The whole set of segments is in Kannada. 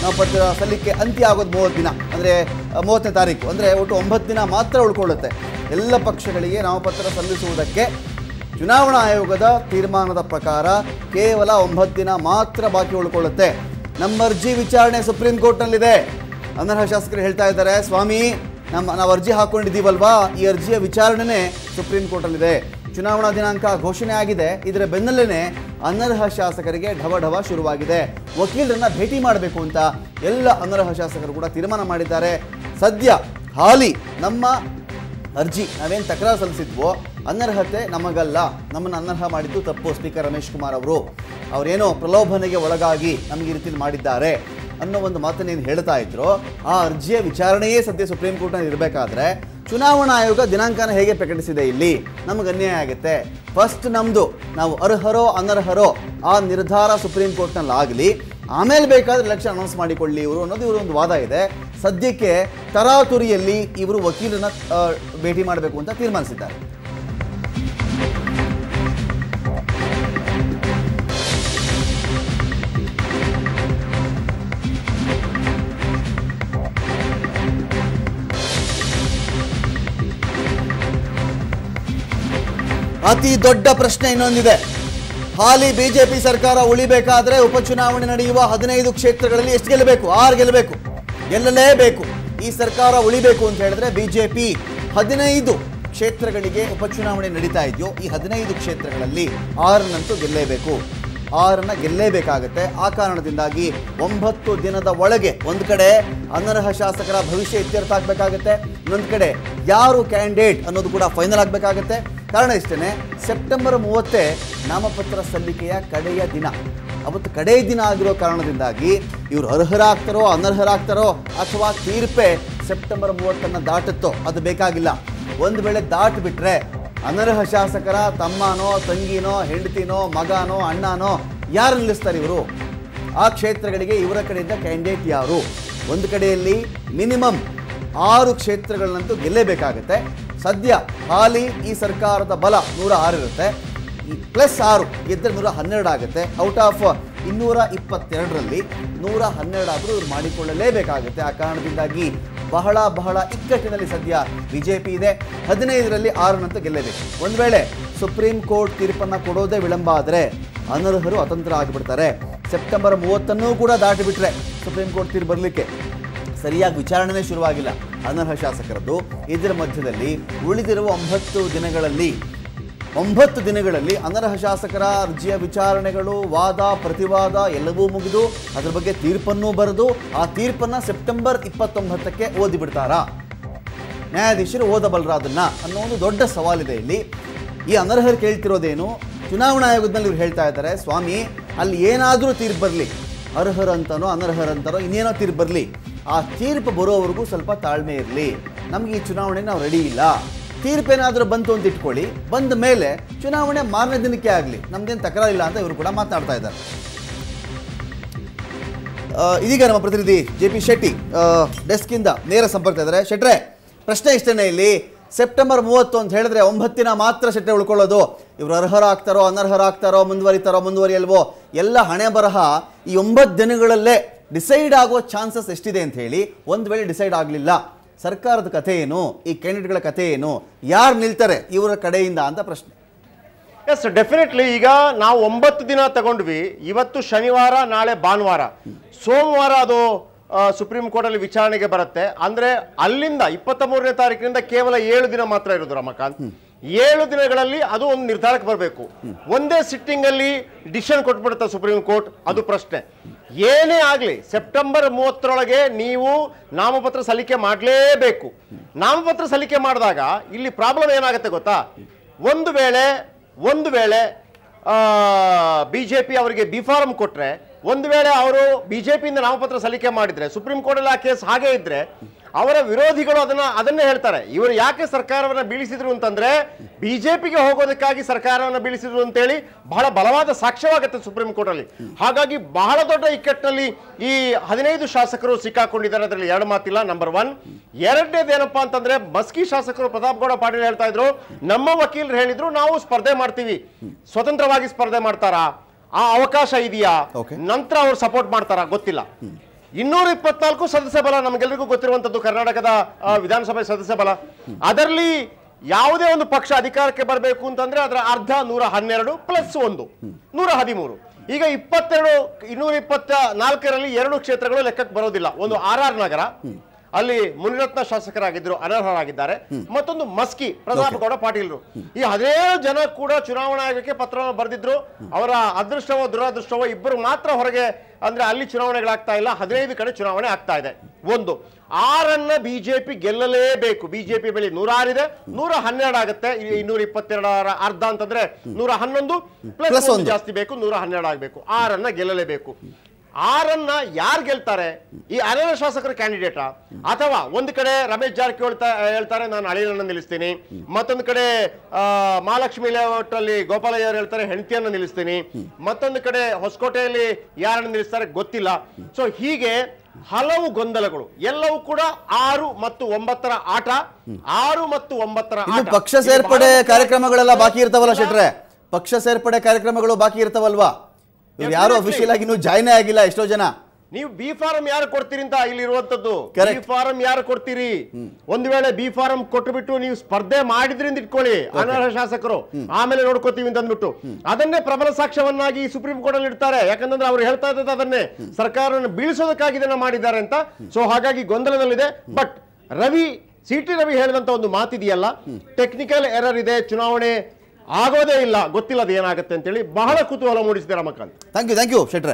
ನಾಮಪತ್ರ ಸಲ್ಲಿಕೆ ಅಂತ್ಯ ಆಗೋದು ಮೂವತ್ತು ದಿನ ಅಂದರೆ ಮೂವತ್ತನೇ ತಾರೀಕು ಅಂದರೆ ಒಟ್ಟು ಒಂಬತ್ತು ದಿನ ಮಾತ್ರ ಉಳ್ಕೊಳ್ಳುತ್ತೆ ಎಲ್ಲ ಪಕ್ಷಗಳಿಗೆ ನಾಮಪತ್ರ ಸಲ್ಲಿಸುವುದಕ್ಕೆ ಚುನಾವಣಾ ಆಯೋಗದ ತೀರ್ಮಾನದ ಪ್ರಕಾರ ಕೇವಲ ಒಂಬತ್ತು ದಿನ ಮಾತ್ರ ಬಾಕಿ ಉಳ್ಕೊಳ್ಳುತ್ತೆ ನಮ್ಮ ಅರ್ಜಿ ವಿಚಾರಣೆ ಸುಪ್ರೀಂ ಕೋರ್ಟ್ನಲ್ಲಿದೆ ಅನರ್ಹ ಶಾಸಕರು ಹೇಳ್ತಾ ಇದ್ದಾರೆ ಸ್ವಾಮಿ ನಮ್ಮ ನಾವು ಅರ್ಜಿ ಹಾಕೊಂಡಿದ್ದೀವಲ್ವಾ ಈ ಅರ್ಜಿಯ ವಿಚಾರಣೆನೇ ಸುಪ್ರೀಂ ಕೋರ್ಟಲ್ಲಿದೆ ಚುನಾವಣಾ ದಿನಾಂಕ ಘೋಷಣೆ ಆಗಿದೆ ಇದರ ಬೆನ್ನಲ್ಲೇ ಅನರ್ಹ ಶಾಸಕರಿಗೆ ಢವ ಢವ ಶುರುವಾಗಿದೆ ವಕೀಲರನ್ನ ಭೇಟಿ ಮಾಡಬೇಕು ಅಂತ ಎಲ್ಲ ಅನರ್ಹ ಶಾಸಕರು ಕೂಡ ತೀರ್ಮಾನ ಮಾಡಿದ್ದಾರೆ ಸದ್ಯ ಹಾಲಿ ನಮ್ಮ ಅರ್ಜಿ ನಾವೇನು ತಕರಾರು ಸಲ್ಲಿಸಿದ್ವೋ ಅನರ್ಹತೆ ನಮಗಲ್ಲ ನಮ್ಮನ್ನು ಅನರ್ಹ ಮಾಡಿದ್ದು ತಪ್ಪು ಸ್ಪೀಕರ್ ರಮೇಶ್ ಕುಮಾರ್ ಅವರು ಅವರೇನೋ ಪ್ರಲೋಭನೆಗೆ ಒಳಗಾಗಿ ನಮಗೆ ಈ ರೀತಿ ಮಾಡಿದ್ದಾರೆ ಅನ್ನೋ ಒಂದು ಮಾತನ್ನೇನು ಹೇಳ್ತಾ ಇದ್ರು ಆ ಅರ್ಜಿಯ ವಿಚಾರಣೆಯೇ ಸದ್ಯ ಸುಪ್ರೀಂ ಕೋರ್ಟ್ನಲ್ಲಿ ಇರಬೇಕಾದ್ರೆ ಚುನಾವಣಾ ಆಯೋಗ ದಿನಾಂಕನ ಹೇಗೆ ಪ್ರಕಟಿಸಿದೆ ಇಲ್ಲಿ ನಮಗೆ ಅನ್ಯಾಯ ಆಗುತ್ತೆ ಫಸ್ಟ್ ನಮ್ಮದು ನಾವು ಅರ್ಹರೋ ಅನರ್ಹರೋ ಆ ನಿರ್ಧಾರ ಸುಪ್ರೀಂ ಕೋರ್ಟ್ನಲ್ಲಿ ಆಗಲಿ ಆಮೇಲೆ ಬೇಕಾದ್ರೆ ಎಲೆಕ್ಷನ್ ಅನೌನ್ಸ್ ಮಾಡಿಕೊಳ್ಳಿ ಇವರು ಅನ್ನೋದು ಇವರು ಒಂದು ವಾದ ಇದೆ ಸದ್ಯಕ್ಕೆ ತರಾತುರಿಯಲ್ಲಿ ಇವರು ವಕೀಲರನ್ನ ಆ, ಭೇಟಿ ಮಾಡಬೇಕು ಅಂತ ತೀರ್ಮಾನಿಸಿದ್ದಾರೆ ಅತಿ ದೊಡ್ಡ ಪ್ರಶ್ನೆ ಇನ್ನೊಂದಿದೆ ಹಾಲಿ ಬಿಜೆಪಿ ಸರ್ಕಾರ ಉಳಿಬೇಕಾದ್ರೆ ಉಪಚುನಾವಣೆ ನಡೆಯುವ ಹದಿನೈದು ಕ್ಷೇತ್ರಗಳಲ್ಲಿ ಎಷ್ಟು ಗೆಲ್ಲಬೇಕು ಆರು ಗೆಲ್ಲಬೇಕು ಗೆಲ್ಲಲೇಬೇಕು ಈ ಸರ್ಕಾರ ಉಳಿಬೇಕು ಅಂತ ಹೇಳಿದ್ರೆ ಬಿಜೆಪಿ ಹದಿನೈದು ಕ್ಷೇತ್ರಗಳಿಗೆ ಉಪಚುನಾವಣೆ ನಡೀತಾ ಇದೆಯೋ ಈ ಹದಿನೈದು ಕ್ಷೇತ್ರಗಳಲ್ಲಿ ಆರನ್ನಂತೂ ಗೆಲ್ಲೇಬೇಕು ಆರನ್ನ ಗೆಲ್ಲೇಬೇಕಾಗತ್ತೆ ಆ ಕಾರಣದಿಂದಾಗಿ ಒಂಬತ್ತು ದಿನದ ಒಳಗೆ ಒಂದು ಕಡೆ ಅನರ್ಹ ಶಾಸಕರ ಭವಿಷ್ಯ ಇತ್ಯರ್ಥ ಆಗಬೇಕಾಗತ್ತೆ ಇನ್ನೊಂದು ಕಡೆ ಯಾರು ಕ್ಯಾಂಡಿಡೇಟ್ ಅನ್ನೋದು ಕೂಡ ಫೈನಲ್ ಆಗಬೇಕಾಗತ್ತೆ ಕಾರಣ ಇಷ್ಟೇ ಸೆಪ್ಟೆಂಬರ್ ಮೂವತ್ತೇ ನಾಮಪತ್ರ ಸಲ್ಲಿಕೆಯ ಕಡೆಯ ದಿನ ಅವತ್ತು ಕಡೆ ದಿನ ಆಗಿರೋ ಕಾರಣದಿಂದಾಗಿ ಇವರು ಅರ್ಹರಾಗ್ತಾರೋ ಅನರ್ಹರಾಗ್ತಾರೋ ಅಥವಾ ತೀರ್ಪೆ ಸೆಪ್ಟೆಂಬರ್ ಮೂವತ್ತನ್ನು ದಾಟುತ್ತೋ ಅದು ಬೇಕಾಗಿಲ್ಲ ಒಂದು ವೇಳೆ ದಾಟಿಬಿಟ್ರೆ ಅನರ್ಹ ಶಾಸಕರ ತಮ್ಮನೋ ತಂಗಿನೋ ಹೆಂಡತಿನೋ ಮಗನೋ ಅಣ್ಣನೋ ಯಾರು ನಿಲ್ಲಿಸ್ತಾರೆ ಇವರು ಆ ಕ್ಷೇತ್ರಗಳಿಗೆ ಇವರ ಕಡೆಯಿಂದ ಕ್ಯಾಂಡಿಡೇಟ್ ಯಾರು ಒಂದು ಕಡೆಯಲ್ಲಿ ಮಿನಿಮಮ್ ಆರು ಕ್ಷೇತ್ರಗಳನ್ನಂತೂ ಗೆಲ್ಲೇಬೇಕಾಗತ್ತೆ ಸದ್ಯ ಹಾಲಿ ಈ ಸರ್ಕಾರದ ಬಲ ನೂರ ಆರು ಇರುತ್ತೆ ಈ ಪ್ಲಸ್ ಆರು ಗೆದ್ದರೆ ನೂರ ಹನ್ನೆರಡು ಆಗುತ್ತೆ ಔಟ್ ಆಫ್ ಇನ್ನೂರ ಇಪ್ಪತ್ತೆರಡರಲ್ಲಿ ನೂರ ಹನ್ನೆರಡಾದರೂ ಇವ್ರು ಮಾಡಿಕೊಳ್ಳಲೇಬೇಕಾಗುತ್ತೆ ಆ ಕಾರಣದಿಂದಾಗಿ ಬಹಳ ಬಹಳ ಇಕ್ಕಟ್ಟಿನಲ್ಲಿ ಸದ್ಯ ಬಿಜೆಪಿ ಇದೆ ಹದಿನೈದರಲ್ಲಿ ಆರನ್ನಂತೂ ಗೆಲ್ಲಬೇಕು ಒಂದು ವೇಳೆ ಸುಪ್ರೀಂ ಕೋರ್ಟ್ ತೀರ್ಪನ್ನು ಕೊಡೋದೇ ವಿಳಂಬ ಆದರೆ ಅನರ್ಹರು ಅತಂತ್ರ ಆಗಿಬಿಡ್ತಾರೆ ಸೆಪ್ಟೆಂಬರ್ ಮೂವತ್ತನ್ನೂ ಕೂಡ ದಾಟಿಬಿಟ್ರೆ ಸುಪ್ರೀಂ ಕೋರ್ಟ್ ತೀರ್ಪು ಬರಲಿಕ್ಕೆ ಸರಿಯಾಗಿ ವಿಚಾರಣೆನೇ ಶುರುವಾಗಿಲ್ಲ ಅನರ್ಹ ಶಾಸಕರದ್ದು ಇದರ ಮಧ್ಯದಲ್ಲಿ ಉಳಿದಿರುವ ಒಂಬತ್ತು ದಿನಗಳಲ್ಲಿ ಒಂಬತ್ತು ದಿನಗಳಲ್ಲಿ ಅನರ್ಹ ಶಾಸಕರ ಅರ್ಜಿಯ ವಿಚಾರಣೆಗಳು ವಾದ ಪ್ರತಿವಾದ ಎಲ್ಲವೂ ಮುಗಿದು ಅದರ ಬಗ್ಗೆ ತೀರ್ಪನ್ನೂ ಬರೆದು ಆ ತೀರ್ಪನ್ನು ಸೆಪ್ಟೆಂಬರ್ ಇಪ್ಪತ್ತೊಂಬತ್ತಕ್ಕೆ ಓದಿಬಿಡ್ತಾರಾ ನ್ಯಾಯಾಧೀಶರು ಓದಬಲ್ಲರ ಅದನ್ನ ಅನ್ನೋ ಒಂದು ದೊಡ್ಡ ಸವಾಲಿದೆ ಇಲ್ಲಿ ಈ ಅನರ್ಹರು ಕೇಳ್ತಿರೋದೇನು ಚುನಾವಣಾ ಆಯೋಗದಲ್ಲಿ ಇವ್ರು ಹೇಳ್ತಾ ಇದ್ದಾರೆ ಸ್ವಾಮಿ ಅಲ್ಲಿ ಏನಾದರೂ ತೀರ್ಪು ಬರಲಿ ಅರ್ಹರಂತನೋ ಅನರ್ಹರಂತನೋ ಇನ್ನೇನೋ ತೀರ್ಪು ಬರಲಿ ಆ ತೀರ್ಪು ಬರೋವರೆಗೂ ಸ್ವಲ್ಪ ತಾಳ್ಮೆ ಇರಲಿ ನಮಗೆ ಈ ಚುನಾವಣೆ ನಾವು ರೆಡಿ ಇಲ್ಲ ತೀರ್ಪೇನಾದರೂ ಬಂತು ಅಂತ ಇಟ್ಕೊಳ್ಳಿ ಬಂದ ಮೇಲೆ ಚುನಾವಣೆ ಮಾರನೇ ದಿನಕ್ಕೆ ಆಗಲಿ ನಮ್ದೇನು ತಕರಾರಿಲ್ಲ ಅಂತ ಇವರು ಕೂಡ ಮಾತನಾಡ್ತಾ ಇದ್ದಾರೆ ಆ, ಇದೀಗ ನಮ್ಮ ಪ್ರತಿನಿಧಿ ಜೆ ಪಿ ಶೆಟ್ಟಿ ಆ, ಡೆಸ್ಕಿಂದ ನೇರ ಸಂಪರ್ಕ ಇದ್ದಾರೆ ಶೆಟ್ರೆ ಪ್ರಶ್ನೆ ಇಷ್ಟೇನೆ ಇಲ್ಲಿ ಸೆಪ್ಟೆಂಬರ್ ಮೂವತ್ತು ಅಂತ ಹೇಳಿದ್ರೆ ಒಂಬತ್ತಿನ ಮಾತ್ರ ಶೆಟ್ರೆ ಉಳ್ಕೊಳ್ಳೋದು ಇವರು ಅರ್ಹರಾಗ್ತಾರೋ ಅನರ್ಹರಾಗ್ತಾರೋ ಮುಂದುವರಿತಾರೋ ಮುಂದುವರಿಯಲ್ವೋ ಎಲ್ಲ ಹಣೆ ಬರಹ ಈ ಒಂಬತ್ತು ದಿನಗಳಲ್ಲೇ ಡಿಸೈಡ್ ಆಗೋ ಚಾನ್ಸಸ್ ಎಷ್ಟಿದೆ ಅಂತ ಹೇಳಿ ಒಂದು ವೇಳೆ ಡಿಸೈಡ್ ಆಗಲಿಲ್ಲ ಸರ್ಕಾರದ ಕಥೆ ಏನು ಈ ಕ್ಯಾಂಡಿಡೇಟ್ಗಳ ಕಥೆ ಏನು ಯಾರು ನಿಲ್ತಾರೆ ಇವರ ಕಡೆಯಿಂದ ಅಂತ ಪ್ರಶ್ನೆ ಎಸ್ ಡೆಫಿನೆಟ್ಲಿ ಈಗ ನಾವು ಒಂಬತ್ತು ದಿನ ತಗೊಂಡ್ವಿ ಇವತ್ತು ಶನಿವಾರ ನಾಳೆ ಭಾನುವಾರ ಸೋಮವಾರ ಅದು ಆ, ಸುಪ್ರೀಂ ಕೋರ್ಟಲ್ಲಿ ವಿಚಾರಣೆಗೆ ಬರುತ್ತೆ ಅಂದ್ರೆ ಅಲ್ಲಿಂದ ಇಪ್ಪತ್ತ ಮೂರನೇ ತಾರೀಕಿನಿಂದ ಕೇವಲ ಏಳು ದಿನ ಮಾತ್ರ ಇರೋದು ರಮಕಾಂತ್ ಏಳು ದಿನಗಳಲ್ಲಿ ಅದು ಒಂದು ನಿರ್ಧಾರಕ್ಕೆ ಬರಬೇಕು ಒಂದೇ ಸಿಟ್ಟಿಂಗ್ ಅಲ್ಲಿ ಡಿಸಿಷನ್ ಕೊಟ್ಬಿಡುತ್ತೆ ಸುಪ್ರೀಂ ಕೋರ್ಟ್ ಅದು ಪ್ರಶ್ನೆ ಏನೇ ಆಗಲಿ ಸೆಪ್ಟೆಂಬರ್ ಮೂವತ್ತರೊಳಗೆ ನೀವು ನಾಮಪತ್ರ ಸಲ್ಲಿಕೆ ಮಾಡಲೇಬೇಕು ನಾಮಪತ್ರ ಸಲ್ಲಿಕೆ ಮಾಡಿದಾಗ ಇಲ್ಲಿ ಪ್ರಾಬ್ಲಮ್ ಏನಾಗುತ್ತೆ ಗೊತ್ತಾ ಒಂದು ವೇಳೆ ಒಂದು ವೇಳೆ ಬಿ ಜೆ ಪಿ ಅವರಿಗೆ ಬಿ ಫಾರಂ ಕೊಟ್ಟರೆ ಒಂದು ವೇಳೆ ಅವರು ಬಿ ಜೆ ಪಿಯಿಂದ ನಾಮಪತ್ರ ಸಲ್ಲಿಕೆ ಮಾಡಿದ್ರೆ ಸುಪ್ರೀಂ ಕೋರ್ಟಲ್ಲಿ ಆ ಕೇಸ್ ಹಾಗೆ ಇದ್ರೆ ಅವರ ವಿರೋಧಿಗಳು ಅದನ್ನ ಅದನ್ನೇ ಹೇಳ್ತಾರೆ ಇವರು ಯಾಕೆ ಸರ್ಕಾರವನ್ನ ಬೀಳಿಸಿದ್ರು ಅಂತಂದ್ರೆ ಬಿಜೆಪಿಗೆ ಹೋಗೋದಕ್ಕಾಗಿ ಸರ್ಕಾರವನ್ನ ಬೀಳಿಸಿದ್ರು ಅಂತೇಳಿ ಬಹಳ ಬಲವಾದ ಸಾಕ್ಷ್ಯವಾಗುತ್ತೆ ಸುಪ್ರೀಂ ಕೋರ್ಟ್ ಅಲ್ಲಿ ಹಾಗಾಗಿ ಬಹಳ ದೊಡ್ಡ ಇಕ್ಕಟ್ಟಿನಲ್ಲಿ ಈ ಹದಿನೈದು ಶಾಸಕರು ಸಿಕ್ಕಾಕೊಂಡಿದ್ದಾರೆ ಅದರಲ್ಲಿ ಎರಡು ಮಾತಿಲ್ಲ ನಂಬರ್ ಒನ್ ಎರಡನೇದು ಏನಪ್ಪಾ ಅಂತಂದ್ರೆ ಮಸ್ಕಿ ಶಾಸಕರು ಪ್ರತಾಪ್ ಗೌಡ ಪಾಟೀಲ್ ಹೇಳ್ತಾ ಇದ್ರು ನಮ್ಮ ವಕೀಲರು ಹೇಳಿದ್ರು ನಾವು ಸ್ಪರ್ಧೆ ಮಾಡ್ತೀವಿ ಸ್ವತಂತ್ರವಾಗಿ ಸ್ಪರ್ಧೆ ಮಾಡ್ತಾರಾ ಆ ಅವಕಾಶ ಇದೆಯಾ Okay. ನಂತರ ಅವ್ರು ಸಪೋರ್ಟ್ ಮಾಡ್ತಾರಾ ಗೊತ್ತಿಲ್ಲ ಇನ್ನೂರ ಇಪ್ಪತ್ನಾಲ್ಕು ಸದಸ್ಯ ಬಲ ನಮಗೆಲ್ಲರಿಗೂ ಗೊತ್ತಿರುವಂತದ್ದು ಕರ್ನಾಟಕದ ಆ, ವಿಧಾನಸಭೆ ಸದಸ್ಯ ಬಲ ಅದರಲ್ಲಿ ಯಾವುದೇ ಒಂದು ಪಕ್ಷ ಅಧಿಕಾರಕ್ಕೆ ಬರಬೇಕು ಅಂತಂದ್ರೆ ಅದರ ಅರ್ಧ ನೂರ ಹನ್ನೆರಡು ಪ್ಲಸ್ ಒಂದು ನೂರ ಹದಿಮೂರು ಈಗ ಇಪ್ಪತ್ತೆರಡು ಇನ್ನೂರ ಇಪ್ಪತ್ತ ನಾಲ್ಕರಲ್ಲಿ ಎರಡು ಕ್ಷೇತ್ರಗಳು ಲೆಕ್ಕಕ್ಕೆ ಬರೋದಿಲ್ಲ ಒಂದು ಆರ್ ಆರ್ ನಗರ ಅಲ್ಲಿ ಮುನಿರತ್ನ ಶಾಸಕರಾಗಿದ್ದರು ಅನರ್ಹರಾಗಿದ್ದಾರೆ ಮತ್ತೊಂದು ಮಸ್ಕಿ ಪ್ರತಾಪ್ ಗೌಡ ಪಾಟೀಲ್ರು ಈ ಹದಿನೇಳು ಜನ ಕೂಡ ಚುನಾವಣಾ ಆಯೋಗಕ್ಕೆ ಪತ್ರವನ್ನು ಬರೆದಿದ್ರು ಅವರ ಅದೃಷ್ಟವೋ ದುರದೃಷ್ಟವೋ ಇಬ್ಬರು ಮಾತ್ರ ಹೊರಗೆ ಅಂದ್ರೆ ಅಲ್ಲಿ ಚುನಾವಣೆಗಳಾಗ್ತಾ ಇಲ್ಲ ಹದಿನೈದು ಕಡೆ ಚುನಾವಣೆ ಆಗ್ತಾ ಇದೆ ಒಂದು ಆರನ್ನ ಬಿಜೆಪಿ ಗೆಲ್ಲಲೇಬೇಕು ಬಿಜೆಪಿ ಬಳಿ ನೂರಾರಿದೆ ನೂರ ಹನ್ನೆರಡು ಆಗುತ್ತೆ ಈ ಇನ್ನೂರ ಇಪ್ಪತ್ತೆರಡರ ಅರ್ಧ ಅಂತಂದ್ರೆ ನೂರ ಹನ್ನೊಂದು Plus ಪ್ಲಸ್ ಒಂದು. ಜಾಸ್ತಿ ಬೇಕು ನೂರ ಹನ್ನೆರಡು ಆಗಬೇಕು ಆರನ್ನ ಗೆಲ್ಲಲೇಬೇಕು ಆರನ್ನ ಯಾರು ಗೆಲ್ತಾರೆ ಈ ಅನರ್ಹ ಶಾಸಕರ ಕ್ಯಾಂಡಿಡೇಟ ಅಥವಾ ಒಂದು ಕಡೆ ರಮೇಶ್ ಜಾರಕಿಹೊಳಿ ತ- ಹೇಳ್ತಾರೆ ನಾನು ಅಳಿಯನನ್ನ ನಿಲ್ಲಿಸ್ತೀನಿ ಮತ್ತೊಂದು ಕಡೆ ಆ, ಮಹಾಲಕ್ಷ್ಮಿ ಲೇಔಟ್ ಅಲ್ಲಿ ಗೋಪಾಲಯ್ಯ ಅವರು ಹೇಳ್ತಾರೆ ಹೆಂಡತಿಯನ್ನ ನಿಲ್ಲಿಸ್ತೀನಿ ಮತ್ತೊಂದು ಕಡೆ ಹೊಸಕೋಟೆಯಲ್ಲಿ ಯಾರನ್ನ ನಿಲ್ಲಿಸ್ತಾರೆ ಗೊತ್ತಿಲ್ಲ ಸೊ ಹೀಗೆ ಹಲವು ಗೊಂದಲಗಳು ಎಲ್ಲವೂ ಕೂಡ ಆರು ಮತ್ತು ಒಂಬತ್ತರ ಆಟ ಆರು ಮತ್ತು ಒಂಬತ್ತರ ಇನ್ನು ಆಟ. ಪಕ್ಷ ಇದು ಸೇರ್ಪಡೆ ಬಹಳ ಕಾರ್ಯಕ್ರಮಗಳೆಲ್ಲ ಬಾಕಿ ಇರ್ತಾವಲ್ಲ ಈಗ- ಶೆಟ್ರೆ ಪಕ್ಷ ಸೇರ್ಪಡೆ ಕಾರ್ಯಕ್ರಮಗಳು ಬಾಕಿ ಇರ್ತಾವಲ್ವಾ ಇವ್ರು ಯಾರು Definitely. ಅಫಿಷಿಯಲ್ ಆಗಿ ಇನ್ನೂ ಜಾಯ್ನೇ ಆಗಿಲ್ಲ ಎಷ್ಟೋ ಜನ ನೀವು ಬಿ ಫಾರಂ ಯಾರು ಕೊಡ್ತೀರಿ ಅಂತ ಇಲ್ಲಿ ಇರುವಂತದ್ದು ಬಿ Correct. ಫಾರಂ ಯಾರು ಕೊಡ್ತೀರಿ ಒಂದು ವೇಳೆ ಬಿ ಫಾರಂ ಕೊಟ್ಟುಬಿಟ್ಟು ನೀವು ಸ್ಪರ್ಧೆ ಮಾಡಿದ್ರಿಂದ ಇಟ್ಕೊಳ್ಳಿ ಅನರ್ಹ ಶಾಸಕರು ಆಮೇಲೆ ನೋಡ್ಕೋತೀವಿ ಅಂತ ಅಂದ್ಬಿಟ್ಟು ಅದನ್ನೇ ಪ್ರಬಲ ಸಾಕ್ಷ್ಯವನ್ನಾಗಿ ಸುಪ್ರೀಂ ಕೋರ್ಟ್ ಅಲ್ಲಿ ಇಡ್ತಾರೆ ಯಾಕಂದ್ರೆ ಅವ್ರು ಹೇಳ್ತಾ ಇದ್ದದ್ದು ಅದನ್ನೇ ಸರ್ಕಾರವನ್ನು ಬೀಳಿಸೋದಕ್ಕಾಗಿ ಇದನ್ನ ಮಾಡಿದ್ದಾರೆ ಅಂತ ಸೊ ಹಾಗಾಗಿ ಗೊಂದಲದಲ್ಲಿದೆ but Ravi C T Ravi ಹೇಳಿದಂತ ಒಂದು ಮಾತಿದೆಯಲ್ಲ ಟೆಕ್ನಿಕಲ್ ಎರರ್ ಇದೆ ಚುನಾವಣೆ ಆಗೋದೇ ಇಲ್ಲ ಗೊತ್ತಿಲ್ಲ ಅದು ಏನಾಗುತ್ತೆ ಅಂತೇಳಿ ಬಹಳ ಕುತೂಹಲ ಮೂಡಿಸಿದೆ Ramakant thank you thank you ಶೆಟ್ರೆ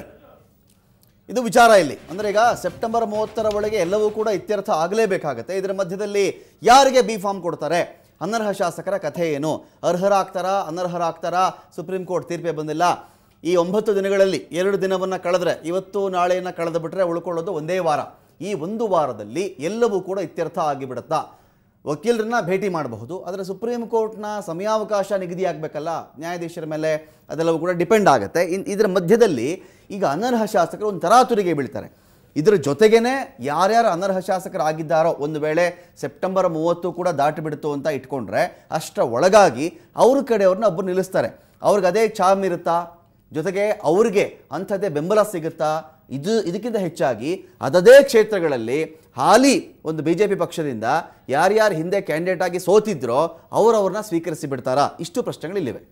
ಇದು ವಿಚಾರ ಇಲ್ಲಿ ಅಂದ್ರೆ ಈಗ ಸೆಪ್ಟೆಂಬರ್ ಮೂವತ್ತರ ಒಳಗೆ ಎಲ್ಲವೂ ಕೂಡ ಇತ್ಯರ್ಥ ಆಗಲೇಬೇಕಾಗತ್ತೆ ಇದರ ಮಧ್ಯದಲ್ಲಿ ಯಾರಿಗೆ ಬಿ ಫಾರ್ಮ್ ಕೊಡ್ತಾರೆ ಅನರ್ಹ ಶಾಸಕರ ಕಥೆ ಏನು ಅರ್ಹರಾಗ್ತಾರಾ ಅನರ್ಹರಾಗ್ತಾರಾ ಸುಪ್ರೀಂ ಕೋರ್ಟ್ ತೀರ್ಪೇ ಬಂದಿಲ್ಲ ಈ ಒಂಬತ್ತು ದಿನಗಳಲ್ಲಿ ಎರಡು ದಿನವನ್ನು ಕಳೆದ್ರೆ ಇವತ್ತು ನಾಳೆಯನ್ನು ಕಳೆದು ಬಿಟ್ರೆ ಉಳ್ಕೊಳ್ಳೋದು ಒಂದೇ ವಾರ ಈ ಒಂದು ವಾರದಲ್ಲಿ ಎಲ್ಲವೂ ಕೂಡ ಇತ್ಯರ್ಥ ಆಗಿಬಿಡುತ್ತಾ ವಕೀಲರನ್ನ ಭೇಟಿ ಮಾಡಬಹುದು ಆದರೆ ಸುಪ್ರೀಂ ಕೋರ್ಟ್ನ ಸಮಯಾವಕಾಶ ನಿಗದಿ ಆಗಬೇಕಲ್ಲ ನ್ಯಾಯಾಧೀಶರ ಮೇಲೆ ಅದೆಲ್ಲವೂ ಕೂಡ ಡಿಪೆಂಡ್ ಆಗುತ್ತೆ ಇನ್ ಇದರ ಮಧ್ಯದಲ್ಲಿ ಈಗ ಅನರ್ಹ ಶಾಸಕರು ಒಂದು ತರಾತುರಿಗೆ ಬೀಳ್ತಾರೆ ಇದರ ಜೊತೆಗೇನೆ ಯಾರ್ಯಾರು ಅನರ್ಹ ಶಾಸಕರಾಗಿದ್ದಾರೋ ಒಂದು ವೇಳೆ ಸೆಪ್ಟೆಂಬರ್ ಮೂವತ್ತು ಕೂಡ ದಾಟಿ ಬಿಡ್ತು ಅಂತ ಇಟ್ಕೊಂಡ್ರೆ ಅಷ್ಟರ ಒಳಗಾಗಿ ಅವ್ರ ಕಡೆಯವ್ರನ್ನ ಒಬ್ಬರು ನಿಲ್ಲಿಸ್ತಾರೆ ಅವ್ರಿಗೆ ಅದೇ ಚಾಮ್ ಇರುತ್ತಾ ಜೊತೆಗೆ ಅವ್ರಿಗೆ ಅಂಥದ್ದೇ ಬೆಂಬಲ ಸಿಗುತ್ತಾ ಇದು ಇದಕ್ಕಿಂತ ಹೆಚ್ಚಾಗಿ ಅದದೇ ಕ್ಷೇತ್ರಗಳಲ್ಲಿ ಹಾಲಿ ಒಂದು ಬಿ ಜೆ ಪಿ ಪಕ್ಷದಿಂದ ಯಾರ್ಯಾರು ಹಿಂದೆ ಕ್ಯಾಂಡಿಡೇಟ್ ಆಗಿ ಸೋತಿದ್ರೋ ಅವರವ್ರನ್ನ ಸ್ವೀಕರಿಸಿ ಬಿಡ್ತಾರಾ ಇಷ್ಟು ಪ್ರಶ್ನೆಗಳಿಲ್ಲಿವೆ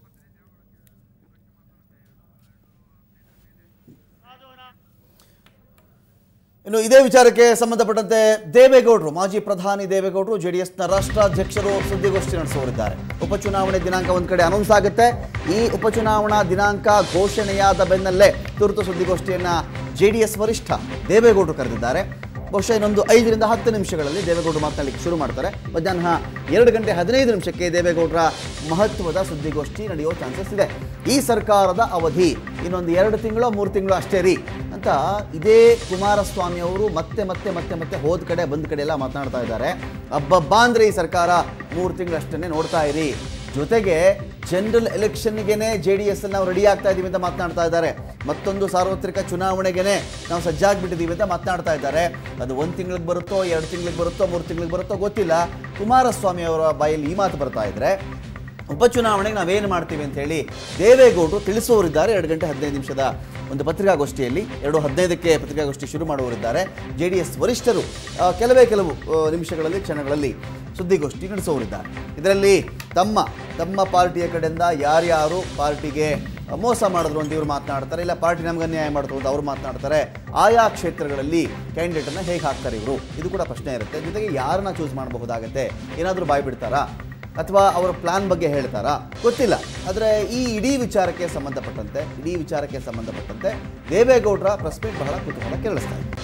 ಇನ್ನು ಇದೇ ವಿಚಾರಕ್ಕೆ ಸಂಬಂಧಪಟ್ಟಂತೆ ದೇವೇಗೌಡರು ಮಾಜಿ ಪ್ರಧಾನಿ ದೇವೇಗೌಡರು ಜೆ ಡಿ ಎಸ್ನ ರಾಷ್ಟ್ರಾಧ್ಯಕ್ಷರು ಸುದ್ದಿಗೋಷ್ಠಿ ನಡೆಸುವರಿದ್ದಾರೆ ಉಪಚುನಾವಣೆ ದಿನಾಂಕ ಒಂದು ಕಡೆ ಅನೌನ್ಸ್ ಆಗುತ್ತೆ ಈ ಉಪಚುನಾವಣಾ ದಿನಾಂಕ ಘೋಷಣೆಯಾದ ಬೆನ್ನಲ್ಲೇ ತುರ್ತು ಸುದ್ದಿಗೋಷ್ಠಿಯನ್ನ ಜೆ ಡಿ ಎಸ್ ವರಿಷ್ಠ ದೇವೇಗೌಡರು ಕರೆದಿದ್ದಾರೆ ಬಹುಶಃ ಇನ್ನೊಂದು ಐದರಿಂದ ಹತ್ತು ನಿಮಿಷಗಳಲ್ಲಿ ದೇವೇಗೌಡರು ಮಾತನಾಡಲಿಕ್ಕೆ ಶುರು ಮಾಡ್ತಾರೆ ಮಧ್ಯಾಹ್ನ ಎರಡು ಗಂಟೆ ಹದಿನೈದು ನಿಮಿಷಕ್ಕೆ ದೇವೇಗೌಡರ ಮಹತ್ವದ ಸುದ್ದಿಗೋಷ್ಠಿ ನಡೆಯೋ ಚಾನ್ಸಸ್ ಇದೆ ಈ ಸರ್ಕಾರದ ಅವಧಿ ಇನ್ನೊಂದು ಎರಡು ತಿಂಗಳು ಮೂರು ತಿಂಗಳು ಅಷ್ಟೇ ರೀ ಅಂತ ಇದೇ ಕುಮಾರಸ್ವಾಮಿ ಅವರು ಮತ್ತೆ ಮತ್ತೆ ಮತ್ತೆ ಮತ್ತೆ ಹೋದ ಕಡೆ ಬಂದ ಕಡೆ ಎಲ್ಲ ಮಾತನಾಡ್ತಾ ಇದ್ದಾರೆ ಅಬ್ಬಬ್ಬಾ ಅಂದ್ರೆ ಈ ಸರ್ಕಾರ ಮೂರು ತಿಂಗಳು ಅಷ್ಟನ್ನೇ ನೋಡ್ತಾ ಇರಿ ಜೊತೆಗೆ ಜನರಲ್ ಎಲೆಕ್ಷನ್ಗೆನೆ ಜೆ ಡಿ ಎಸ್ ನಾವು ರೆಡಿ ಆಗ್ತಾ ಇದ್ದೀವಿ ಅಂತ ಮಾತನಾಡ್ತಾ ಇದ್ದಾರೆ ಮತ್ತೊಂದು ಸಾರ್ವತ್ರಿಕ ಚುನಾವಣೆಗೆನೆ ನಾವು ಸಜ್ಜಾಗ್ಬಿಟ್ಟಿದ್ದೀವಿ ಅಂತ ಮಾತನಾಡ್ತಾ ಇದ್ದಾರೆ ಅದು ಒಂದು ತಿಂಗಳಿಗೆ ಬರುತ್ತೋ ಎರಡು ತಿಂಗಳಿಗೆ ಬರುತ್ತೋ ಮೂರು ತಿಂಗಳಿಗೆ ಬರುತ್ತೋ ಗೊತ್ತಿಲ್ಲ ಕುಮಾರಸ್ವಾಮಿ ಅವರ ಬಾಯಲ್ಲಿ ಈ ಮಾತು ಬರ್ತಾ ಇದ್ರೆ ಉಪಚುನಾವಣೆಗೆ ನಾವೇನು ಮಾಡ್ತೀವಿ ಅಂತ ಹೇಳಿ ದೇವೇಗೌಡರು ತಿಳಿಸುವವರಿದ್ದಾರೆ ಎರಡು ಗಂಟೆ ಹದಿನೈದು ನಿಮಿಷದ ಒಂದು ಪತ್ರಿಕಾಗೋಷ್ಠಿಯಲ್ಲಿ ಎರಡು ಹದಿನೈದಕ್ಕೆ ಪತ್ರಿಕಾಗೋಷ್ಠಿ ಶುರು ಮಾಡುವವರಿದ್ದಾರೆ ಜೆ ಡಿ ಎಸ್ ವರಿಷ್ಠರು ಆ, ಕೆಲವೇ ಕೆಲವು ಆ, ನಿಮಿಷಗಳಲ್ಲಿ ಕ್ಷಣಗಳಲ್ಲಿ ಸುದ್ದಿಗೋಷ್ಠಿ ನಡೆಸುವವರಿದ್ದಾರೆ ಇದರಲ್ಲಿ ತಮ್ಮ ತಮ್ಮ ಪಾರ್ಟಿಯ ಕಡೆಯಿಂದ ಯಾರ್ಯಾರು ಪಾರ್ಟಿಗೆ ಮೋಸ ಮಾಡಿದ್ರು ಅಂತ ಇವರು ಮಾತನಾಡ್ತಾರೆ ಇಲ್ಲ ಪಾರ್ಟಿ ನಮ್ಗೆ ಅನ್ಯಾಯ ಮಾಡ್ತು ಅಂತ ಅವ್ರು ಮಾತನಾಡ್ತಾರೆ ಆಯಾ ಕ್ಷೇತ್ರಗಳಲ್ಲಿ ಕ್ಯಾಂಡಿಡೇಟನ್ನು ಹೇಗೆ ಹಾಕ್ತಾರೆ ಇವರು ಇದು ಕೂಡ ಪ್ರಶ್ನೆ ಇರುತ್ತೆ ಜೊತೆಗೆ ಯಾರನ್ನ ಚೂಸ್ ಮಾಡಬಹುದಾಗತ್ತೆ ಏನಾದರೂ ಬಾಯ್ ಬಿಡ್ತಾರಾ ಅಥವಾ ಅವರ ಪ್ಲಾನ್ ಬಗ್ಗೆ ಹೇಳ್ತಾರಾ ಗೊತ್ತಿಲ್ಲ ಆದರೆ ಈ ಇಡೀ ವಿಚಾರಕ್ಕೆ ಸಂಬಂಧಪಟ್ಟಂತೆ ಇಡೀ ವಿಚಾರಕ್ಕೆ ಸಂಬಂಧಪಟ್ಟಂತೆ ದೇವೇಗೌಡರ ಪ್ರೆಸ್ ಮೀಟ್ ಬಹಳ ಕುತೂಹಲ ಕೆರಳಿಸ್ತಾ ಇದೆ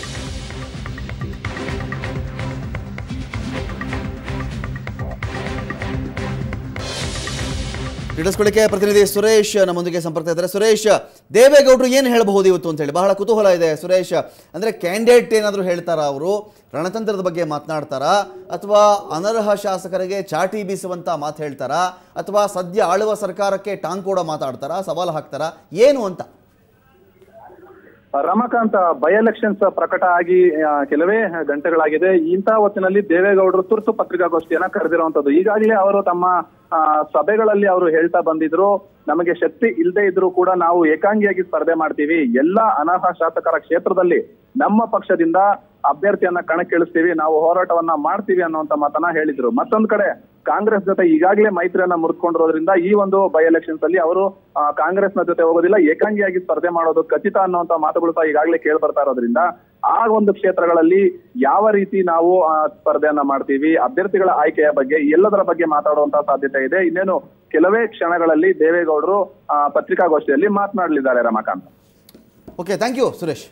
ತಿಳಿಸ್ಕೊಳ್ಳಿಕ್ಕೆ ಪ್ರತಿನಿಧಿ ಸುರೇಶ್ ನಮ್ಮೊಂದಿಗೆ ಸಂಪರ್ಕ ಇದ್ದಾರೆ ಸುರೇಶ್ ದೇವೇಗೌಡರು ಏನು ಹೇಳಬಹುದು ಇವತ್ತು ಅಂತ ಹೇಳಿ ಬಹಳ ಕುತೂಹಲ ಇದೆ ಸುರೇಶ್ ಅಂದ್ರೆ ಕ್ಯಾಂಡಿಡೇಟ್ ಏನಾದರೂ ಹೇಳ್ತಾರಾ ಅವರು ರಣತಂತ್ರದ ಬಗ್ಗೆ ಮಾತನಾಡ್ತಾರಾ ಅಥವಾ ಅನರ್ಹ ಶಾಸಕರಿಗೆ ಚಾಟಿ ಬೀಸುವಂತ ಮಾತು ಹೇಳ್ತಾರಾ ಅಥವಾ ಸದ್ಯ ಆಳುವ ಸರ್ಕಾರಕ್ಕೆ ಟಾಂಗ್ ಕೂಡ ಮಾತಾಡ್ತಾರಾ ಸವಾಲು ಹಾಕ್ತಾರಾ ಏನು ಅಂತ ರಮಾಕಾಂತ್ ಬೈ ಎಲೆಕ್ಷನ್ಸ್ ಪ್ರಕಟ ಆಗಿ ಆ, ಕೆಲವೇ ಗಂಟೆಗಳಾಗಿದೆ ಇಂಥ ಹೊತ್ತಿನಲ್ಲಿ ದೇವೇಗೌಡರು ತುರ್ತು ಪತ್ರಿಕಾಗೋಷ್ಠಿಯನ್ನ ಕರೆದಿರುವಂತದ್ದು ಈಗಾಗಲೇ ಅವರು ತಮ್ಮ ಆ, ಸಭೆಗಳಲ್ಲಿ ಅವರು ಹೇಳ್ತಾ ಬಂದಿದ್ರು ನಮಗೆ ಶಕ್ತಿ ಇಲ್ಲದೆ ಇದ್ರೂ ಕೂಡ ನಾವು ಏಕಾಂಗಿಯಾಗಿ ಸ್ಪರ್ಧೆ ಮಾಡ್ತೀವಿ ಎಲ್ಲಾ ಅನರ್ಹ ಶಾಸಕರ ಕ್ಷೇತ್ರದಲ್ಲಿ ನಮ್ಮ ಪಕ್ಷದಿಂದ ಅಭ್ಯರ್ಥಿಯನ್ನ ಕಣಕ್ಕಿಳಿಸ್ತೀವಿ ನಾವು ಹೋರಾಟವನ್ನ ಮಾಡ್ತೀವಿ ಅನ್ನುವಂತ ಮಾತನ್ನ ಹೇಳಿದ್ರು ಮತ್ತೊಂದ್ ಕಡೆ ಕಾಂಗ್ರೆಸ್ ಜೊತೆ ಈಗಾಗಲೇ ಮೈತ್ರಿಯನ್ನ ಮುರಿದುಕೊಂಡಿರೋದ್ರಿಂದ ಈ ಒಂದು ಬೈ ಎಲೆಕ್ಷನ್ಸ್ ಅಲ್ಲಿ ಅವರು ಆ, ಕಾಂಗ್ರೆಸ್ನ ಜೊತೆ ಹೋಗೋದಿಲ್ಲ ಏಕಾಂಗಿಯಾಗಿ ಸ್ಪರ್ಧೆ ಮಾಡೋದು ಖಚಿತ ಅನ್ನುವಂತ ಮಾತುಗಳು ಸಹ ಈಗಾಗಲೇ ಕೇಳಿ ಬರ್ತಾ ಇರೋದ್ರಿಂದ ಆ ಒಂದು ಕ್ಷೇತ್ರಗಳಲ್ಲಿ ಯಾವ ರೀತಿ ನಾವು ಆ, ಸ್ಪರ್ಧೆಯನ್ನ ಮಾಡ್ತೀವಿ ಅಭ್ಯರ್ಥಿಗಳ ಆಯ್ಕೆಯ ಬಗ್ಗೆ ಎಲ್ಲದರ ಬಗ್ಗೆ ಮಾತಾಡುವಂತ ಸಾಧ್ಯತೆ ಇದೆ ಇನ್ನೇನು ಕೆಲವೇ ಕ್ಷಣಗಳಲ್ಲಿ ದೇವೇಗೌಡರು ಆ, ಪತ್ರಿಕಾಗೋಷ್ಠಿಯಲ್ಲಿ ಮಾತನಾಡಲಿದ್ದಾರೆ Ramakant okay thank you Suresh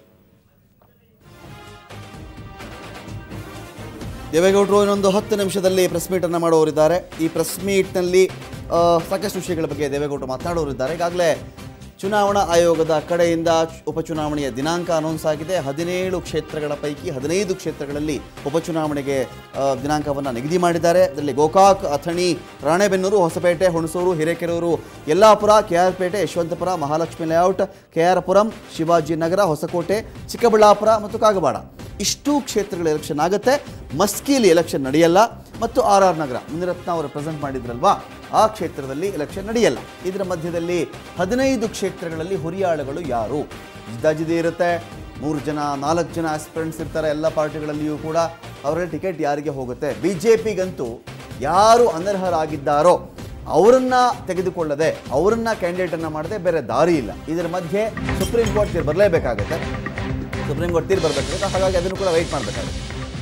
ದೇವೇಗೌಡರು ಇನ್ನೊಂದು ಹತ್ತು ನಿಮಿಷದಲ್ಲಿ ಪ್ರೆಸ್ ಮೀಟನ್ನು ಮಾಡೋರಿದ್ದಾರೆ ಈ ಪ್ರೆಸ್ ಮೀಟ್ನಲ್ಲಿ ಆ, ಸಾಕಷ್ಟು ವಿಷಯಗಳ ಬಗ್ಗೆ ದೇವೇಗೌಡರು ಮಾತನಾಡೋರಿದ್ದಾರೆ ಈಗಾಗಲೇ ಚುನಾವಣಾ ಆಯೋಗದ ಕಡೆಯಿಂದ ಚು- ಉಪಚುನಾವಣೆಯ ದಿನಾಂಕ ಅನೌನ್ಸ್ ಆಗಿದೆ ಹದಿನೇಳು ಕ್ಷೇತ್ರಗಳ ಪೈಕಿ ಹದಿನೈದು ಕ್ಷೇತ್ರಗಳಲ್ಲಿ ಉಪಚುನಾವಣೆಗೆ ದಿನಾಂಕವನ್ನು ನಿಗದಿ ಮಾಡಿದ್ದಾರೆ ಇದರಲ್ಲಿ Gokak Athani Ranebennur Hosapete Hunsur Hirekerur Yellapur K R Pete Yeshwanthpur Mahalakshmi Layout K R Puram Shivajinagar Hoskote Chikkaballapur ಮತ್ತು ಕಾಗವಾಡ ಇಷ್ಟು ಕ್ಷೇತ್ರಗಳ ಎಲೆಕ್ಷನ್ ಆಗುತ್ತೆ ಮಸ್ಕಿಲಿ ಎಲೆಕ್ಷನ್ ನಡೆಯಲ್ಲ ಮತ್ತು ಆರ್ ಆರ್ ನಗರ ಮುನಿರತ್ನ ಅವರು ಪ್ರೆಸೆಂಟ್ ಮಾಡಿದ್ರಲ್ವಾ ಆ ಕ್ಷೇತ್ರದಲ್ಲಿ ಎಲೆಕ್ಷನ್ ನಡೆಯಲ್ಲ ಇದರ ಮಧ್ಯದಲ್ಲಿ ಹದಿನೈದು ಕ್ಷೇತ್ರಗಳಲ್ಲಿ ಹುರಿಯಾಳುಗಳು ಯಾರು ಜಿದ್ದಾಜಿದ್ದಿ ಇರುತ್ತೆ ಮೂರು ಜನ ನಾಲ್ಕು ಜನ ಆಸ್ಪಿರೆಂಟ್ಸ್ ಇರ್ತಾರೆ ಎಲ್ಲ ಪಾರ್ಟಿಗಳಲ್ಲಿಯೂ ಕೂಡ ಅವರ ಟಿಕೆಟ್ ಯಾರಿಗೆ ಹೋಗುತ್ತೆ ಬಿ ಜೆ ಪಿಗಂತೂ ಯಾರು ಅನರ್ಹರಾಗಿದ್ದಾರೋ ಅವರನ್ನ ತೆಗೆದುಕೊಳ್ಳದೆ ಅವರನ್ನ ಕ್ಯಾಂಡಿಡೇಟನ್ನು ಮಾಡದೆ ಬೇರೆ ದಾರಿ ಇಲ್ಲ ಇದರ ಮಧ್ಯೆ ಸುಪ್ರೀಂ ಕೋರ್ಟ್ ತೀರ್ಪು ಬರಲೇಬೇಕಾಗುತ್ತೆ ಸುಪ್ರೀಂ ಕೋರ್ಟ್ ತೀರ್ಪು ಬರಬೇಕಾಗುತ್ತೆ ಹಾಗಾಗಿ ಅದನ್ನು ಕೂಡ ವೆಯ್ಟ್ ಮಾಡಬೇಕಾಗುತ್ತೆ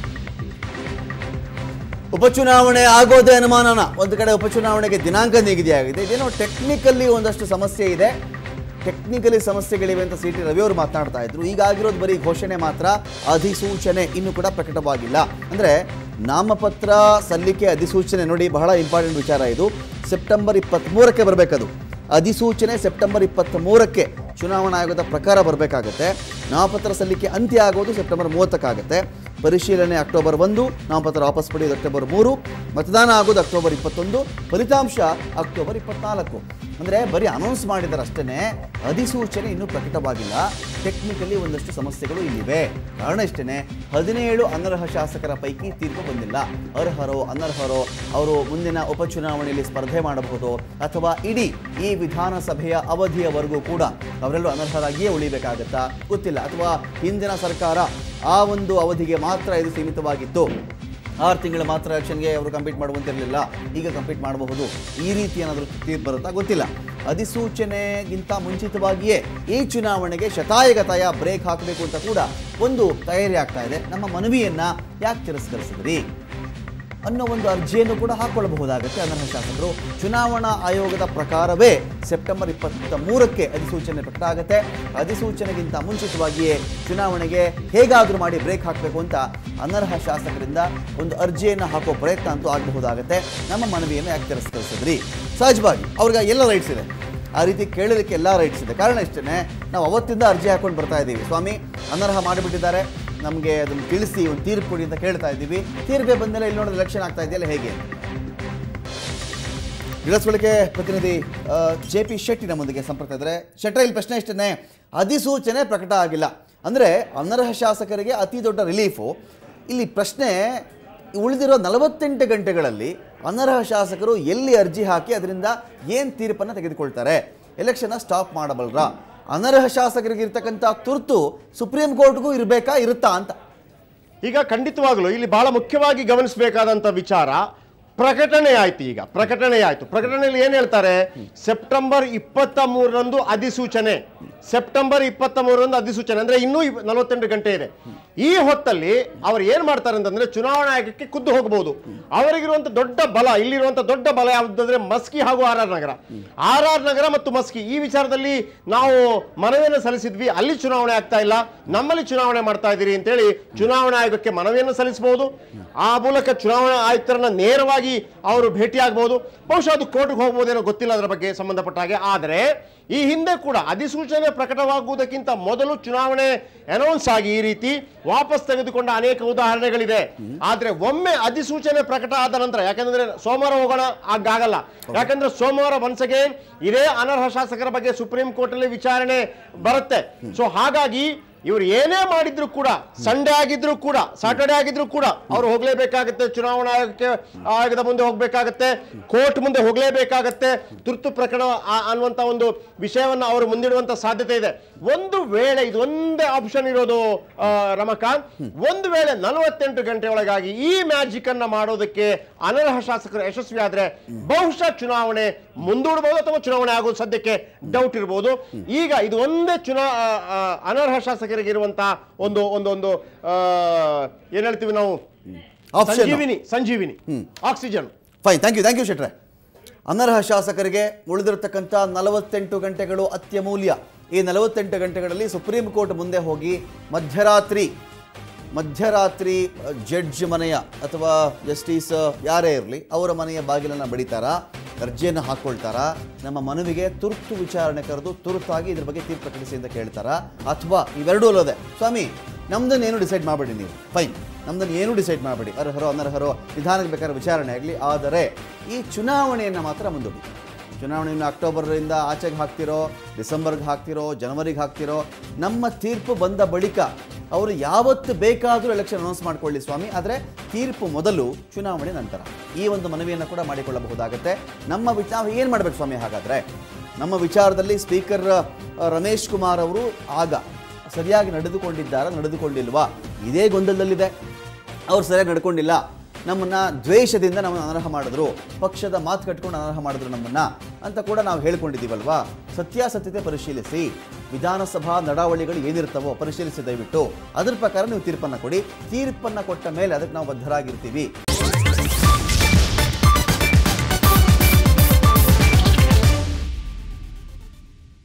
ಉಪಚುನಾವಣೆ ಆಗೋದೇ ಅನುಮಾನನ ಒಂದು ಕಡೆ ಉಪಚುನಾವಣೆಗೆ ದಿನಾಂಕ ನಿಗದಿಯಾಗಿದೆ ಇದೇನೋ ಟೆಕ್ನಿಕಲ್ಲಿ ಒಂದಷ್ಟು ಸಮಸ್ಯೆ ಇದೆ ಟೆಕ್ನಿಕಲಿ ಸಮಸ್ಯೆಗಳಿವೆ ಅಂತ ಸಿ ಟಿ ರವಿಯವರು ಮಾತನಾಡ್ತಾ ಇದ್ರು ಈಗಾಗಿರೋದು ಬರೀ ಘೋಷಣೆ ಮಾತ್ರ ಅಧಿಸೂಚನೆ ಇನ್ನೂ ಕೂಡ ಪ್ರಕಟವಾಗಿಲ್ಲ ಅಂದರೆ ನಾಮಪತ್ರ ಸಲ್ಲಿಕೆ ಅಧಿಸೂಚನೆ ನೋಡಿ ಬಹಳ ಇಂಪಾರ್ಟೆಂಟ್ ವಿಚಾರ ಇದು ಸೆಪ್ಟೆಂಬರ್ ಇಪ್ಪತ್ತ್ಮೂರಕ್ಕೆ ಬರಬೇಕದು ಅಧಿಸೂಚನೆ ಸೆಪ್ಟೆಂಬರ್ ಇಪ್ಪತ್ತ್ಮೂರಕ್ಕೆ ಚುನಾವಣಾ ಆಯೋಗದ ಪ್ರಕಾರ ಬರಬೇಕಾಗತ್ತೆ ನಾಮಪತ್ರ ಸಲ್ಲಿಕೆ ಅಂತ್ಯ ಆಗೋದು ಸೆಪ್ಟೆಂಬರ್ ಮೂವತ್ತಕ್ಕಾಗತ್ತೆ ಪರಿಶೀಲನೆ ಅಕ್ಟೋಬರ್ ಒಂದು ನಾಮಪತ್ರ ವಾಪಸ್ ಪಡೆಯೋದು ಅಕ್ಟೋಬರ್ ಮೂರು ಮತದಾನ ಆಗೋದು ಅಕ್ಟೋಬರ್ ಇಪ್ಪತ್ತೊಂದು ಫಲಿತಾಂಶ ಅಕ್ಟೋಬರ್ ಇಪ್ಪತ್ನಾಲ್ಕು ಅಂದರೆ ಬರೀ ಅನೌನ್ಸ್ ಮಾಡಿದ್ದಾರೆ ಅಷ್ಟೇ ಅಧಿಸೂಚನೆ ಇನ್ನೂ ಪ್ರಕಟವಾಗಿಲ್ಲ ಟೆಕ್ನಿಕಲಿ ಒಂದಷ್ಟು ಸಮಸ್ಯೆಗಳು ಇಲ್ಲಿವೆ ಕಾರಣ ಇಷ್ಟೇ ಹದಿನೇಳು ಅನರ್ಹ ಶಾಸಕರ ಪೈಕಿ ತೀರ್ಪು ಬಂದಿಲ್ಲ ಅರ್ಹರೋ ಅನರ್ಹರೋ ಅವರು ಮುಂದಿನ ಉಪಚುನಾವಣೆಯಲ್ಲಿ ಸ್ಪರ್ಧೆ ಮಾಡಬಹುದು ಅಥವಾ ಇಡೀ ಈ ವಿಧಾನಸಭೆಯ ಅವಧಿಯವರೆಗೂ ಕೂಡ ಅವರೆಲ್ಲರೂ ಅನರ್ಹರಾಗಿಯೇ ಉಳಿಬೇಕಾಗತ್ತಾ ಗೊತ್ತಿಲ್ಲ ಅಥವಾ ಹಿಂದಿನ ಸರ್ಕಾರ ಆ ಒಂದು ಅವಧಿಗೆ ಮಾತ್ರ ಇದು ಸೀಮಿತವಾಗಿತ್ತು ಆರು ತಿಂಗಳು ಮಾತ್ರ ಎಲೆಕ್ಷನ್ಗೆ ಅವರು ಕಂಪೀಟ್ ಮಾಡುವಂತಿರಲಿಲ್ಲ ಈಗ ಕಂಪೀಟ್ ಮಾಡಬಹುದು ಈ ರೀತಿ ಏನಾದರೂ ತೀರ್ಪು ಬರುತ್ತಾ ಗೊತ್ತಿಲ್ಲ ಅಧಿಸೂಚನೆಗಿಂತ ಮುಂಚಿತವಾಗಿಯೇ ಈ ಚುನಾವಣೆಗೆ ಶತಾಯಗತಾಯ ಬ್ರೇಕ್ ಹಾಕಬೇಕು ಅಂತ ಕೂಡ ಒಂದು ತಯಾರಿ ಆಗ್ತಾ ಇದೆ ನಮ್ಮ ಮನವಿಯನ್ನ ಯಾಕೆ ತಿರಸ್ಕರಿಸಿದ್ರಿ ಅನ್ನೋ ಒಂದು ಅರ್ಜಿಯನ್ನು ಕೂಡ ಹಾಕೊಳ್ಳಬಹುದಾಗುತ್ತೆ ಅನರ್ಹ ಶಾಸಕರು ಚುನಾವಣಾ ಆಯೋಗದ ಪ್ರಕಾರವೇ ಸೆಪ್ಟೆಂಬರ್ ಇಪ್ಪತ್ತ ಮೂರಕ್ಕೆ ಅಧಿಸೂಚನೆ ಪ್ರಕಟ ಆಗುತ್ತೆ ಅಧಿಸೂಚನೆಗಿಂತ ಮುಂಚಿತವಾಗಿಯೇ ಚುನಾವಣೆಗೆ ಹೇಗಾದರೂ ಮಾಡಿ ಬ್ರೇಕ್ ಹಾಕಬೇಕು ಅಂತ ಅನರ್ಹ ಶಾಸಕರಿಂದ ಒಂದು ಅರ್ಜಿಯನ್ನು ಹಾಕೋ ಪ್ರಯತ್ನ ಅಂತೂ ಆಗಬಹುದಾಗುತ್ತೆ ನಮ್ಮ ಮನವಿಯನ್ನು ಯಾಕೆ ತಿರಸ್ಕರಿಸಿದ್ರಿ ಸಹಜವಾಗಿ ಅವ್ರಿಗೆ ಎಲ್ಲ ರೈಟ್ಸ್ ಇದೆ ಆ ರೀತಿ ಕೇಳಲಿಕ್ಕೆ ಎಲ್ಲ ರೈಟ್ಸ್ ಇದೆ ಕಾರಣ ಇಷ್ಟೇ ನಾವು ಅವತ್ತಿಂದ ಅರ್ಜಿ ಹಾಕೊಂಡು ಬರ್ತಾ ಇದ್ದೀವಿ ಸ್ವಾಮಿ ಅನರ್ಹ ಮಾಡಿಬಿಟ್ಟಿದ್ದಾರೆ ನಮಗೆ ಅದನ್ನು ತಿಳಿಸಿ ಒಂದು ತೀರ್ಪು ಕೊಡಿ ಅಂತ ಕೇಳ್ತಾ ಇದ್ದೀವಿ ತೀರ್ಪೇ ಬಂದಮೇಲೆ ಇಲ್ಲಿ ನೋಡಿದ್ರೆ ಎಲೆಕ್ಷನ್ ಆಗ್ತಾ ಇದೆಯಲ್ಲ ಹೇಗೆ ಗಿಡಸ್ಬಳಿಕೆ ಪ್ರತಿನಿಧಿ ಜೆ ಪಿ ಶೆಟ್ಟಿ ನಮ್ಮೊಂದಿಗೆ ಸಂಪರ್ಕ ಇದ್ದಾರೆ ಶೆಟ್ರ ಇಲ್ಲಿ ಪ್ರಶ್ನೆ ಇಷ್ಟೇ ಅಧಿಸೂಚನೆ ಪ್ರಕಟ ಆಗಿಲ್ಲ ಅಂದರೆ ಅನರ್ಹ ಶಾಸಕರಿಗೆ ಅತಿ ದೊಡ್ಡ ರಿಲೀಫು ಇಲ್ಲಿ ಪ್ರಶ್ನೆ ಉಳಿದಿರೋ ನಲವತ್ತೆಂಟು ಗಂಟೆಗಳಲ್ಲಿ ಅನರ್ಹ ಶಾಸಕರು ಎಲ್ಲಿ ಅರ್ಜಿ ಹಾಕಿ ಅದರಿಂದ ಏನು ತೀರ್ಪನ್ನು ತೆಗೆದುಕೊಳ್ತಾರೆ ಎಲೆಕ್ಷನ್ನ ಸ್ಟಾಪ್ ಮಾಡಬಲ್ರಾ ಅನರ್ಹ ಶಾಸಕರಿಗೆ ಇರ್ತಕ್ಕಂಥ ತುರ್ತು ಸುಪ್ರೀಂ ಕೋರ್ಟ್ಗೂ ಇರಬೇಕಾ ಇರುತ್ತಾ ಅಂತ ಈಗ ಖಂಡಿತವಾಗಲೂ ಇಲ್ಲಿ ಬಹಳ ಮುಖ್ಯವಾಗಿ ಗಮನಿಸಬೇಕಾದಂತ ವಿಚಾರ ಪ್ರಕಟಣೆ ಆಯ್ತು ಈಗ ಪ್ರಕಟಣೆ ಆಯ್ತು ಪ್ರಕಟಣೆಯಲ್ಲಿ ಏನ್ ಹೇಳ್ತಾರೆ ಸೆಪ್ಟೆಂಬರ್ ಇಪ್ಪತ್ತ ಮೂರರಂದು ಅಧಿಸೂಚನೆ ಸೆಪ್ಟೆಂಬರ್ ಇಪ್ಪತ್ತ ಮೂರರಂದು ಅಧಿಸೂಚನೆ ಅಂದ್ರೆ ಇನ್ನೂ ಇಪ್- ನಲವತ್ತೆಂಟು ಗಂಟೆ ಇದೆ ಈ ಹೊತ್ತಲ್ಲಿ ಅವ್ರು ಏನ್ ಮಾಡ್ತಾರೆ ಅಂತಂದ್ರೆ ಚುನಾವಣಾ ಆಯೋಗಕ್ಕೆ ಖುದ್ದು ಹೋಗಬಹುದು ಅವರಿಗಿರುವಂತ ದೊಡ್ಡ ಬಲ ಇಲ್ಲಿರುವಂತ ದೊಡ್ಡ ಬಲ ಯಾವುದಂದ್ರೆ ಮಸ್ಕಿ ಹಾಗೂ R R Nagar R R Nagar ಮತ್ತು ಮಸ್ಕಿ ಈ ವಿಚಾರದಲ್ಲಿ ನಾವು ಮನವಿಯನ್ನು ಸಲ್ಲಿಸಿದ್ವಿ ಅಲ್ಲಿ ಚುನಾವಣೆ ಆಗ್ತಾ ಇಲ್ಲ ನಮ್ಮಲ್ಲಿ ಚುನಾವಣೆ ಮಾಡ್ತಾ ಇದ್ದೀರಿ ಅಂತೇಳಿ ಚುನಾವಣಾ ಆಯೋಗಕ್ಕೆ ಮನವಿಯನ್ನು ಸಲ್ಲಿಸಬಹುದು ಆ ಮೂಲಕ ಚುನಾವಣಾ ಆಯುಕ್ತರನ್ನ ನೇರವಾಗಿ ಅವರು ಭೇಟಿಯಾಗಬಹುದು ಬಹುಶಃ ಅದು ಕೋರ್ಟ್ಗೆ ಹೋಗ್ಬೋದೇನೋ ಗೊತ್ತಿಲ್ಲ ಅದರ ಬಗ್ಗೆ ಸಂಬಂಧಪಟ್ಟ ಹಾಗೆ ಆದರೆ ಈ ಹಿಂದೆ ಕೂಡ ಅಧಿಸೂಚನೆ ಪ್ರಕಟವಾಗುವುದಕ್ಕಿಂತ ಮೊದಲು ಚುನಾವಣೆ ಅನೌನ್ಸ್ ಆಗಿ ಈ ರೀತಿ ವಾಪಸ್ ತೆಗೆದುಕೊಂಡ ಅನೇಕ ಉದಾಹರಣೆಗಳಿದೆ ಆದ್ರೆ ಒಮ್ಮೆ ಅಧಿಸೂಚನೆ ಪ್ರಕಟ ಆದ ನಂತರ ಯಾಕಂದ್ರೆ ಸೋಮವಾರ ಹೋಗೋಣ ಆಗಾಗಲ್ಲ ಯಾಕಂದ್ರೆ ಸೋಮವಾರ once again ಇದೇ ಅನರ್ಹ ಶಾಸಕರ ಬಗ್ಗೆ ಸುಪ್ರೀಂ ಕೋರ್ಟ್ ಅಲ್ಲಿ ವಿಚಾರಣೆ ಬರುತ್ತೆ ಸೊ ಹಾಗಾಗಿ ಇವ್ರು ಏನೇ ಮಾಡಿದ್ರು ಕೂಡ ಸಂಡೇ ಆಗಿದ್ರು ಕೂಡ ಸಾಟರ್ಡೆ ಆಗಿದ್ರು ಕೂಡ ಅವ್ರು ಹೋಗ್ಲೇಬೇಕಾಗತ್ತೆ ಚುನಾವಣಾ ಆಯೋಗಕ್ಕೆ ಆಯೋಗದ ಮುಂದೆ ಹೋಗ್ಬೇಕಾಗತ್ತೆ ಕೋರ್ಟ್ ಮುಂದೆ ಹೋಗ್ಲೇಬೇಕಾಗತ್ತೆ ತುರ್ತು ಪ್ರಕರಣ ಆ- ಅನ್ನುವಂತ ಒಂದು ವಿಷಯವನ್ನ ಅವರು ಮುಂದಿಡುವಂತ ಸಾಧ್ಯತೆ ಇದೆ ಒಂದು ವೇಳೆ ಇದು ಒಂದೇ ಆಪ್ಷನ್ ಇರೋದು ಆ, ರಮಕಾಂತ್ ಒಂದು ವೇಳೆ ನಲವತ್ತೆಂಟು ಗಂಟೆ ಒಳಗಾಗಿ ಈ ಮ್ಯಾಜಿಕ್ ಅನ್ನ ಮಾಡೋದಕ್ಕೆ ಅನರ್ಹ ಶಾಸಕರು ಯಶಸ್ವಿ ಆದ್ರೆ ಬಹುಶಃ ಚುನಾವಣೆ ಮುಂದೂಡಬಹುದು ಅಥವಾ ಚುನಾವಣೆ ಆಗೋದು ಸದ್ಯಕ್ಕೆ ಡೌಟ್ ಇರಬಹುದು ಈಗ ಇದು ಒಂದೇ ಚುನಾ ಆ, ಆ, ಅನರ್ಹ ಶಾಸಕರಿಗೆ ಇರುವಂತಹ ಒಂದು ಒಂದು ಒಂದು ಆ, ಏನ್ ಹೇಳ್ತೀವಿ ನಾವು Option. Sanjeevini Sanjeevini oxygen fine thank you thank you ಶೆಟ್ರೆ ಅನರ್ಹ ಶಾಸಕರಿಗೆ ಉಳಿದಿರತಕ್ಕಂಥ ನಲವತ್ತೆಂಟು ಗಂಟೆಗಳು ಅತ್ಯಮೂಲ್ಯ ಈ ನಲವತ್ತೆಂಟು ಗಂಟೆಗಳಲ್ಲಿ ಸುಪ್ರೀಂ ಕೋರ್ಟ್ ಮುಂದೆ ಹೋಗಿ ಮಧ್ಯರಾತ್ರಿ ಮಧ್ಯರಾತ್ರಿ ಜಡ್ಜ್ ಮನೆಯ ಅಥವಾ ಜಸ್ಟಿಸ್ ಯಾರೇ ಇರಲಿ ಅವರ ಮನೆಯ ಬಾಗಿಲನ್ನು ಬಡಿತಾರಾ ಅರ್ಜಿಯನ್ನು ಹಾಕ್ಕೊಳ್ತಾರಾ ನಮ್ಮ ಮನವಿಗೆ ತುರ್ತು ವಿಚಾರಣೆ ಕರೆದು ತುರ್ತಾಗಿ ಇದ್ರ ಬಗ್ಗೆ ತೀರ್ಪು ಪ್ರಕಟಿಸಿ ಅಂತ ಕೇಳ್ತಾರಾ ಅಥವಾ ಇವೆರಡೂ ಅಲ್ಲದೆ ಸ್ವಾಮಿ ನಮ್ದನ್ನು ಏನು ಡಿಸೈಡ್ ಮಾಡಬೇಡಿ ನೀವು ಫೈನ್ ನಮ್ದನ್ನು ಏನು ಡಿಸೈಡ್ ಮಾಡಬೇಡಿ ಅರ್ಹರೋ ಅನರ್ಹರೋ ನಿಧಾನಕ್ಕೆ ಬೇಕಾದ್ರೆ ವಿಚಾರಣೆ ಆಗಲಿ ಆದರೆ ಈ ಚುನಾವಣೆಯನ್ನು ಮಾತ್ರ ಮುಂದೂಡಿ ಚುನಾವಣೆಯನ್ನು ಅಕ್ಟೋಬರ್ರಿಂದ ಆಚೆಗೆ ಹಾಕ್ತಿರೋ ಡಿಸೆಂಬರ್ಗೆ ಹಾಕ್ತಿರೋ ಜನವರಿಗೆ ಹಾಕ್ತಿರೋ ನಮ್ಮ ತೀರ್ಪು ಬಂದ ಬಳಿಕ ಅವರು ಯಾವತ್ತು ಬೇಕಾದರೂ ಎಲೆಕ್ಷನ್ ಅನೌನ್ಸ್ ಮಾಡ್ಕೊಳ್ಳಿ ಸ್ವಾಮಿ ಆದರೆ ತೀರ್ಪು ಮೊದಲು ಚುನಾವಣೆ ನಂತರ ಈ ಒಂದು ಮನವಿಯನ್ನು ಕೂಡ ಮಾಡಿಕೊಳ್ಳಬಹುದಾಗುತ್ತೆ ನಮ್ಮ ವಿಚಾರ ನಾವು ಏನು ಮಾಡಬೇಕು ಸ್ವಾಮಿ ಹಾಗಾದರೆ ನಮ್ಮ ವಿಚಾರದಲ್ಲಿ ಸ್ಪೀಕರ್ ಅ, ರಮೇಶ್ ಕುಮಾರ್ ಅವರು ಆಗ ಸರಿಯಾಗಿ ನಡೆದುಕೊಂಡಿದ್ದಾರಾ ನಡೆದುಕೊಂಡಿಲ್ವಾ ಇದೇ ಗೊಂದಲದಲ್ಲಿದೆ ಅವ್ರು ಸರಿಯಾಗಿ ನಡ್ಕೊಂಡಿಲ್ಲ ನಮ್ಮನ್ನ ದ್ವೇಷದಿಂದ ನಮ್ಮನ್ನು ಅನರ್ಹ ಮಾಡಿದ್ರು ಪಕ್ಷದ ಮಾತು ಕಟ್ಕೊಂಡು ಅನರ್ಹ ಮಾಡಿದ್ರು ನಮ್ಮನ್ನ ಅಂತ ಕೂಡ ನಾವು ಹೇಳ್ಕೊಂಡಿದ್ದೀವಲ್ವಾ ಸತ್ಯಾಸತ್ಯತೆ ಪರಿಶೀಲಿಸಿ ವಿಧಾನಸಭಾ ನಡಾವಳಿಗಳು ಏನಿರ್ತವೋ ಪರಿಶೀಲಿಸಿ ದಯವಿಟ್ಟು ಅದ್ರ ಪ್ರಕಾರ ನೀವು ತೀರ್ಪನ್ನು ಕೊಡಿ ತೀರ್ಪನ್ನು ಕೊಟ್ಟ ಮೇಲೆ ಅದಕ್ಕೆ ನಾವು ಬದ್ಧರಾಗಿರ್ತೀವಿ